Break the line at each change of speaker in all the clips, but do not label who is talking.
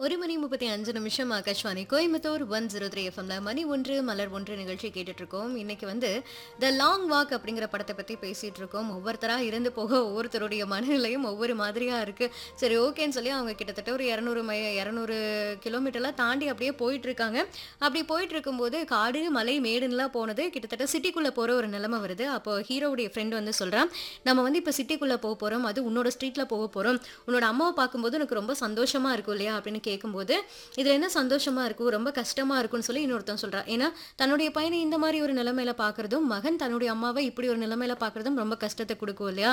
ஒரு மணி முப்பத்தி அஞ்சு நிமிஷம் Akashvani Coimbatore one zero three எஃப்எம்ல மணி ஒன்று மலர் ஒன்று நிகழ்ச்சி கேட்டுட்டு இருக்கோம் இன்னைக்கு வந்து த லாங் வாக் அப்படிங்கிற படத்தை பத்தி பேசிட்டு இருக்கோம் ஒவ்வொருத்தரா இருந்து போக ஒவ்வொருத்தருடைய மனநிலையும் ஒவ்வொரு மாதிரியா இருக்கு சரி ஓகேன்னு சொல்லி அவங்க கிட்டத்தட்ட ஒரு இரநூறு மை இரநூறு கிலோமீட்டர்லாம் தாண்டி அப்படியே போயிட்டு இருக்காங்க அப்படி போயிட்டு இருக்கும்போது காடு மலை மேடுன்னுலாம் போனது கிட்டத்தட்ட சிட்டிக்குள்ள போற ஒரு நிலைமை வருது அப்போ ஹீரோவுடைய ஃப்ரெண்ட் வந்து சொல்றான் நம்ம வந்து இப்போ சிட்டிக்குள்ள போக போறோம் அது உன்னோட ஸ்ட்ரீட்ல போக போறோம் உன்னோட அம்மாவை பார்க்கும்போது எனக்கு ரொம்ப சந்தோஷமா இருக்கும் இல்லையா அப்படின்னு கேட்கும்போது இதுல என்ன சந்தோஷமா இருக்கும் ரொம்ப கஷ்டமா இருக்கும்னு சொல்லி இன்னொருத்தன் சொல்றான் ஏன்னா தன்னுடைய பையனை இந்த மாதிரி ஒரு நிலைமையில பார்க்கறதும் மகன் தன்னுடைய அம்மாவை இப்படி ஒரு நிலைமையில பார்க்கறதும் ரொம்ப கஷ்டத்தை கொடுக்கும் இல்லையா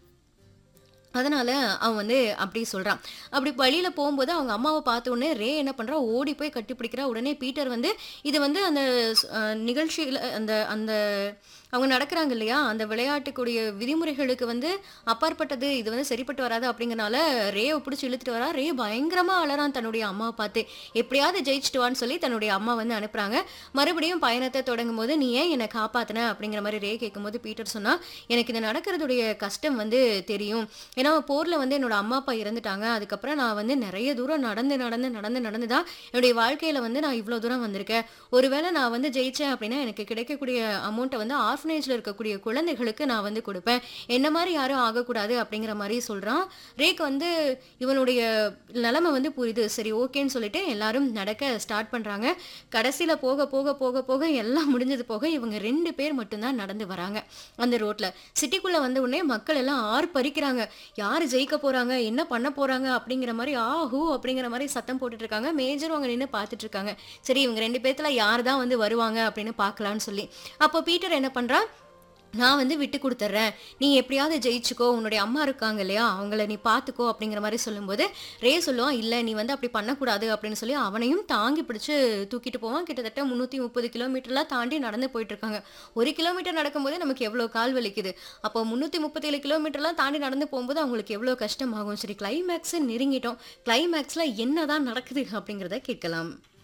அதனால அவன் வந்து அப்படி சொல்றான் அப்படி வழியில போகும்போது அவங்க அம்மாவை பார்த்த உடனே ரே என்ன பண்றா ஓடி போய் கட்டி பிடிக்கிறா உடனே பீட்டர் வந்து இது வந்து அந்த அஹ், நிகழ்ச்சியில அந்த அந்த அவங்க நடக்கிறாங்க இல்லையா அந்த விளையாட்டுக்குரிய விதிமுறைகளுக்கு வந்து அப்பாற்பட்டது இது வந்து சரிப்பட்டு வராது அப்படிங்கறனால ரேவை பிடிச்சி இழுத்துட்டு வரா ரே பயங்கரமா அலறான் தன்னுடைய அம்மாவை பார்த்து எப்படியாவது ஜெயிச்சுட்டு வான்னு சொல்லி தன்னுடைய அம்மா வந்து அனுப்புறாங்க மறுபடியும் பயணத்தை தொடங்கும் போது நீ ஏன் என்னை காப்பாத்தின அப்படிங்கிற மாதிரி ரே கேட்கும்போது பீட்டர் சொன்னா எனக்கு இது நடக்கிறதுடைய கஷ்டம் வந்து தெரியும் ஏன்னா போர்ல வந்து என்னோட அம்மா அப்பா இறந்துட்டாங்க அதுக்கப்புறம் நான் வந்து நிறைய தூரம் நடந்து நடந்து நடந்து நடந்து தான் என்னுடைய வாழ்க்கையில வந்து நான் இவ்வளவு தூரம் வந்திருக்கேன் ஒருவேளை நான் வந்து ஜெயிச்சேன் அப்படின்னா எனக்கு கிடைக்கக்கூடிய அமௌண்ட்டை வந்து ஆர்ஃபனேஜ்ல இருக்கக்கூடிய குழந்தைகளுக்கு நான் வந்து கொடுப்பேன் என்ன மாதிரி யாரும் ஆகக்கூடாது அப்படிங்கிற மாதிரி சொல்றான் ரேக் வந்து இவனுடைய நிலைமை வந்து புரியுது சரி ஓகேன்னு சொல்லிட்டு எல்லாரும் நடக்க ஸ்டார்ட் பண்றாங்க கடைசியில போக போக போக போக எல்லாம் முடிஞ்சது போக இவங்க ரெண்டு பேர் மட்டும்தான் நடந்து வராங்க அந்த ரோட்ல சிட்டிக்குள்ள வந்த உடனே மக்கள் எல்லாம் ஆறு பறிக்கிறாங்க யார் ஜெயிக்க போறாங்க என்ன பண்ண போறாங்க அப்படிங்கிற மாதிரி ஆஹூ அப்படிங்கிற மாதிரி சத்தம் போட்டுட்டு இருக்காங்க மேஜரும் அங்க நின்று பார்த்துட்டு இருக்காங்க சரி இவங்க ரெண்டு பேர்த்துல யார் தான் வந்து வருவாங்க அப்படின்னு பார்க்கலான்னு சொல்லி அப்போ பீட்டர் என்ன பண்றான் நான் வந்து விட்டு கொடுத்துட்றேன் நீ எப்படியாவது ஜெயிச்சுக்கோ உன்னுடைய அம்மா இருக்காங்க இல்லையா அவங்கள நீ பார்த்துக்கோ அப்படிங்கிற மாதிரி சொல்லும்போது ரே சொல்லுவான் இல்லை நீ வந்து அப்படி பண்ணக்கூடாது அப்படின்னு சொல்லி அவனையும் தாங்கி பிடிச்சு தூக்கிட்டு போவான் கிட்டத்தட்ட முந்நூற்றி முப்பது கிலோமீட்டர்லாம் தாண்டி நடந்து போயிட்டு இருக்காங்க ஒரு கிலோமீட்டர் நடக்கும்போது நமக்கு எவ்வளோ கால் வலிக்குது அப்போ முந்நூற்றி முப்பத்தேழு கிலோமீட்டர்லாம் தாண்டி நடந்து போகும்போது அவங்களுக்கு எவ்வளோ கஷ்டமாகும் சரி கிளைமேக்ஸ் நெருங்கிட்டோம் கிளைமேக்ஸில் என்ன தான் நடக்குது அப்படிங்கிறத கேட்கலாம்